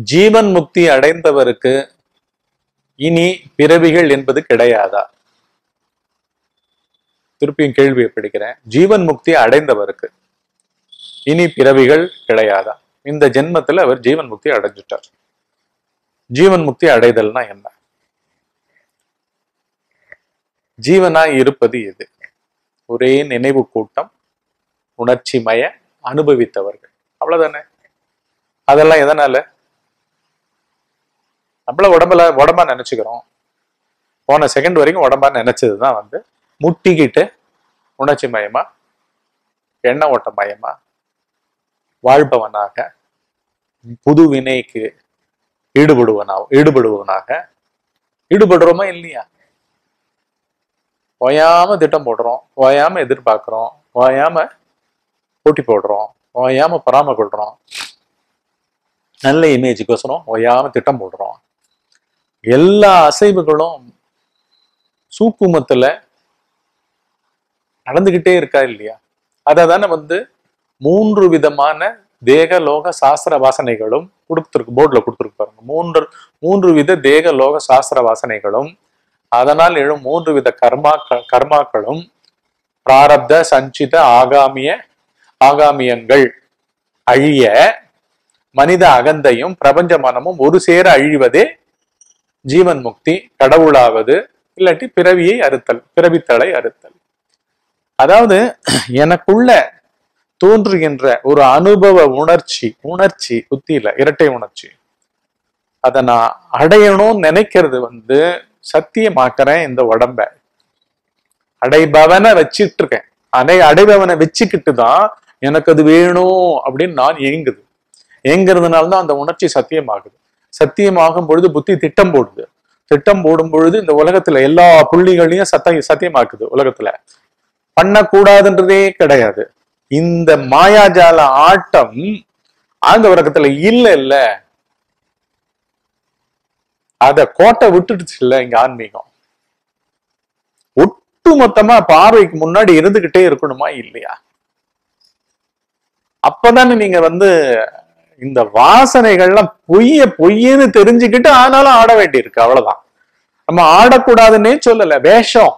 ஜீவன் முக்தி அடைந்தவருக்கு இனி பிறவிகள் என்பது கிடையாதா திருப்பியும் கேள்வியை படிக்கிறேன் ஜீவன் முக்தி அடைந்தவருக்கு இனி பிறவிகள் கிடையாதா இந்த ஜென்மத்துல அவர் ஜீவன் முக்தி அடைஞ்சிட்டார் ஜீவன் முக்தி அடைதல்னா என்ன ஜீவனாய் இருப்பது எது ஒரே நினைவு கூட்டம் உணர்ச்சிமய அனுபவித்தவர்கள் அவ்வளவுதானே அதெல்லாம் எதனால நம்மள உடம்புல உடம்பா நினைச்சுக்கிறோம் போன செகண்ட் வரைக்கும் உடம்பா நினைச்சதுதான் வந்து முட்டிக்கிட்டு உணர்ச்சி மயமா எண்ண ஓட்ட மயமா வாழ்பவனாக புது வினைக்கு ஈடுபடுவனா ஈடுபடுவனாக ஈடுபடுறோமா இல்லையா ஓயாம திட்டம் போடுறோம் ஓயாம எதிர்பார்க்கிறோம் ஓயாம போட்டி போடுறோம் ஓயாம பொறாம கொள்றோம் நல்ல இமேஜுக்கோசரம் ஓயாம திட்டம் போடுறோம் எல்லா அசைவுகளும் சூக்குமத்துல நடந்துகிட்டே இருக்கா இல்லையா அதை தானே வந்து மூன்று விதமான தேக லோக சாஸ்திர வாசனைகளும் கொடுத்துருக்கு போர்டில் கொடுத்துருக்கு பாருங்க மூன்று மூன்று வித தேக லோக சாஸ்திர வாசனைகளும் அதனால் எழும் மூன்று வித கர்மா கர்மாக்களும் பிராரப்த சஞ்சித ஆகாமிய ஆகாமியங்கள் அழிய மனித அகந்தையும் பிரபஞ்ச மனமும் ஒரு சேர அழிவதே ஜீவன் முக்தி கடவுளாவது இல்லாட்டி பிறவியை அறுத்தல் பிறவித்தலை அறுத்தல் அதாவது எனக்குள்ள தோன்றுகின்ற ஒரு அனுபவ உணர்ச்சி உணர்ச்சி புத்தியில இரட்டை உணர்ச்சி அதை நான் அடையணும்னு நினைக்கிறது வந்து சத்தியமாக்குறேன் இந்த உடம்ப அடைபவனை வச்சிட்டு இருக்கேன் அடை அடைபவனை வச்சுக்கிட்டு தான் எனக்கு அது வேணும் அப்படின்னு நான் ஏங்குது ஏங்குறதுனால தான் அந்த உணர்ச்சி சத்தியமாகுது சத்தியமாகும் பொழுது புத்தி திட்டம் போடுது திட்டம் போடும் பொழுது இந்த உலகத்துல எல்லா புள்ளிகளையும் சத்த சத்தியமாக்குது உலகத்துல பண்ணக்கூடாதுன்றதே கிடையாது இந்த மாயாஜால ஆட்டம் ஆழ்ந்த உலகத்துல இல்ல இல்ல அத கோட்டை விட்டுடுச்சு இல்ல இங்க ஆன்மீகம் ஒட்டு மொத்தமா பார்வைக்கு முன்னாடி இருந்துகிட்டே இருக்கணுமா இல்லையா அப்பதானே நீங்க வந்து இந்த வாசனைகள்லாம் பொய்ய பொய்யன்னு தெரிஞ்சுக்கிட்டு ஆனாலும் ஆட வேண்டியிருக்கு அவ்வளவுதான் நம்ம ஆடக்கூடாதுன்னே சொல்லல வேஷம்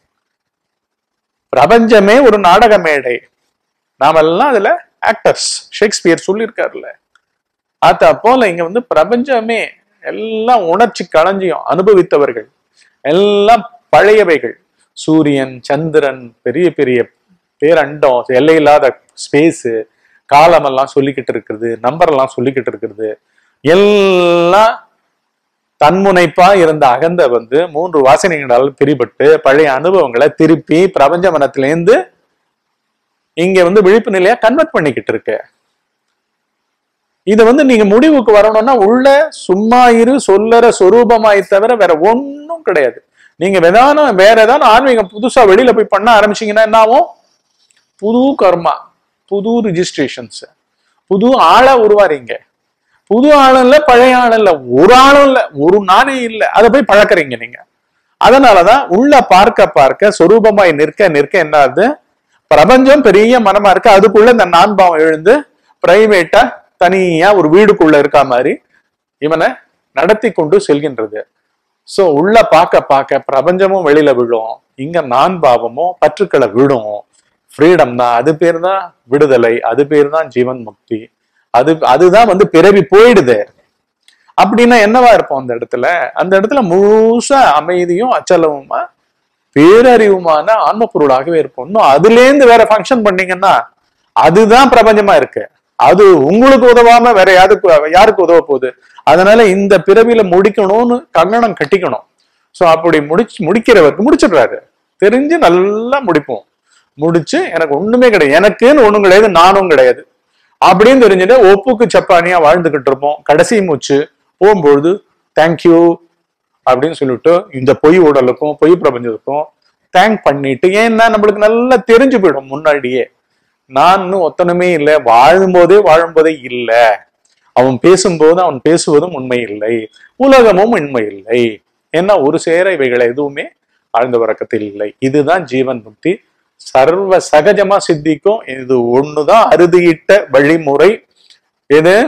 பிரபஞ்சமே ஒரு நாடக மேடை நாமெல்லாம் அதுல ஆக்டர்ஸ் ஷேக்ஸ்பியர் சொல்லியிருக்காருல்ல அத போல இங்க வந்து பிரபஞ்சமே எல்லாம் உணர்ச்சி களஞ்சியம் அனுபவித்தவர்கள் எல்லாம் பழையவைகள் சூரியன் சந்திரன் பெரிய பெரிய பேரண்டம் எல்லையில்லாத ஸ்பேஸு காலமெல்லாம் சொல்லிக்கிட்டு இருக்கிறது நம்பர் எல்லாம் சொல்லிக்கிட்டு இருக்கிறது எல்லாம் தன்முனைப்பா இருந்த அகந்த வந்து மூன்று வாசனைகளால் பிரிபட்டு பழைய அனுபவங்களை திருப்பி பிரபஞ்ச மனத்திலேருந்து இங்க வந்து விழிப்பு நிலையா கன்வெர்ட் பண்ணிக்கிட்டு இருக்கு இத வந்து நீங்க முடிவுக்கு வரணும்னா உள்ள சும்மா இரு சொல்லற சொரூபமாய் தவிர வேற ஒன்றும் கிடையாது நீங்க வேதானம் வேற ஏதாவது ஆன்மீகம் புதுசா வெளியில போய் பண்ண ஆரம்பிச்சீங்கன்னா என்ன ஆகும் புது கர்மா புது ரிஜிஸ்ட்ரேஷன்ஸ் புது ஆளை உருவாறீங்க புது ஆளும் இல்ல பழைய ஆளும் இல்ல ஒரு ஆளும் இல்ல ஒரு நானே இல்ல அதை போய் பழக்கறீங்க நீங்க அதனாலதான் உள்ள பார்க்க பார்க்க சொரூபமாய் நிற்க நிற்க என்னாது பிரபஞ்சம் பெரிய மனமா இருக்கு அதுக்குள்ள இந்த நான்பாவம் எழுந்து பிரைவேட்டா தனியா ஒரு வீடுக்குள்ள இருக்கா மாதிரி இவனை நடத்தி கொண்டு செல்கின்றது சோ உள்ள பார்க்க பார்க்க பிரபஞ்சமும் வெளியில விழும் இங்க நான் பாவமும் பற்றுக்களை விடும் ஃப்ரீடம் தான் அது பேர் தான் விடுதலை அது பேர் தான் ஜீவன் முக்தி அது அதுதான் வந்து பிறவி போயிடுது அப்படின்னா என்னவா இருப்போம் அந்த இடத்துல அந்த இடத்துல முழுசா அமைதியும் அச்சலவுமா பேரறிவுமான ஆன்ம பொருளாகவே இருப்போம் இன்னும் அதுலேருந்து வேற ஃபங்க்ஷன் பண்ணீங்கன்னா அதுதான் பிரபஞ்சமா இருக்கு அது உங்களுக்கு உதவாம வேற யாருக்கு யாருக்கு உதவ போகுது அதனால இந்த பிறவியில முடிக்கணும்னு கண்ணனம் கட்டிக்கணும் சோ அப்படி முடிச்சு முடிக்கிறவருக்கு முடிச்சிடுறாரு தெரிஞ்சு நல்லா முடிப்போம் முடிச்சு எனக்கு ஒண்ணுமே கிடையாது எனக்குன்னு ஒண்ணும் கிடையாது நானும் கிடையாது அப்படின்னு தெரிஞ்சுட்டு ஒப்புக்கு சப்பானியா வாழ்ந்துகிட்டு இருப்போம் கடைசி மூச்சு போகும்பொழுது தேங்க்யூ அப்படின்னு சொல்லிட்டு இந்த பொய் உடலுக்கும் பொய் பிரபஞ்சத்துக்கும் தேங்க் பண்ணிட்டு ஏன்னா நம்மளுக்கு நல்லா தெரிஞ்சு போயிடும் முன்னாடியே நான் ஒத்தனமே இல்லை வாழும்போதே வாழும்போதே இல்லை அவன் பேசும்போது அவன் பேசுவதும் உண்மை இல்லை உலகமும் உண்மை இல்லை ஏன்னா ஒரு சேர இவைகள் எதுவுமே ஆழ்ந்த உறக்கத்தில் இல்லை இதுதான் ஜீவன் முக்தி சர்வ சகஜமா சித்திக்கும் இது ஒண்ணுதான் அறுதியிட்ட வழிமுறை எது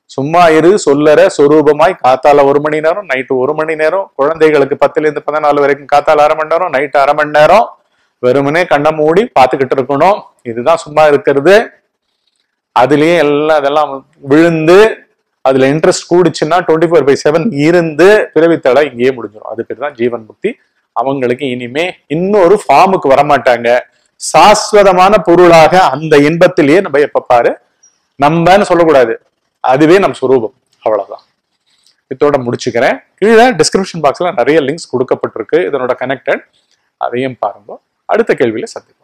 சும்மா இரு சொல்லற சொரூபமாய் காத்தால ஒரு மணி நேரம் நைட்டு ஒரு மணி நேரம் குழந்தைகளுக்கு பத்துல இருந்து பதினாலு வரைக்கும் காத்தால அரை மணி நேரம் நைட்டு அரை மணி நேரம் வெறுமனே கண்ணை மூடி பார்த்துக்கிட்டு இருக்கணும் இதுதான் சும்மா இருக்கிறது அதுலயே எல்லாம் அதெல்லாம் விழுந்து அதுல இன்ட்ரெஸ்ட் கூடுச்சுன்னா டுவெண்ட்டி ஃபோர் பை செவன் இருந்து பிறவித்தடை இங்கேயே முடிஞ்சிடும் அது பேர் தான் ஜீவன் முக்தி அவங்களுக்கு இனிமே இன்னொரு ஃபார்முக்கு வரமாட்டாங்க சாஸ்வதமான பொருளாக அந்த இன்பத்திலேயே நம்ம எப்ப பாரு நம்மன்னு சொல்லக்கூடாது அதுவே நம் சுரூபம் அவ்வளவுதான் இதோட முடிச்சுக்கிறேன் கீழே டிஸ்கிரிப்ஷன் பாக்ஸ்ல நிறைய லிங்க்ஸ் கொடுக்கப்பட்டிருக்கு இதனோட கனெக்டட் அதையும் பாருங்க அடுத்த கேள்வியில சந்திப்போம்